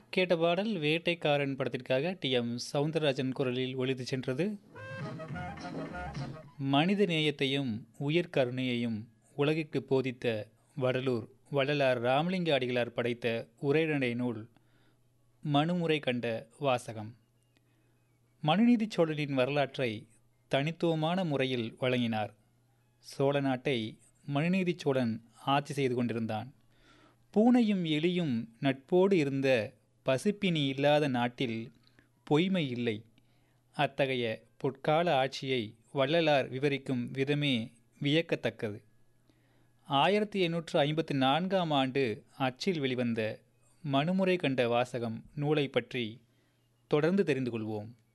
கேட்ட பாடல் வேட்டைக்காரன் படத்திற்காக டி எம் சவுந்தரராஜன் குரலில் ஒலித்து சென்றது மனித நேயத்தையும் உயிர் கருணையையும் உலகிற்கு போதித்த வடலூர் வள்ளலார் ராமலிங்க அடிகளார் படைத்த உரைநடை நூல் மனுமுறை கண்ட வாசகம் மனுநீதி சோழனின் வரலாற்றை தனித்துவமான முறையில் வழங்கினார் சோழ நாட்டை மனுநீதி சோழன் ஆட்சி செய்து கொண்டிருந்தான் பூனையும் எலியும் நட்போடு இருந்த பசிப்பினி இல்லாத நாட்டில் பொய்மை இல்லை அத்தகைய பொற்கால ஆட்சியை வள்ளலார் விவரிக்கும் விதமே வியக்கத்தக்கது ஆயிரத்தி எண்ணூற்று ஐம்பத்தி நான்காம் ஆண்டு அச்சில் வெளிவந்த மனுமுறை கண்ட வாசகம் நூலை பற்றி தொடர்ந்து தெரிந்து கொள்வோம்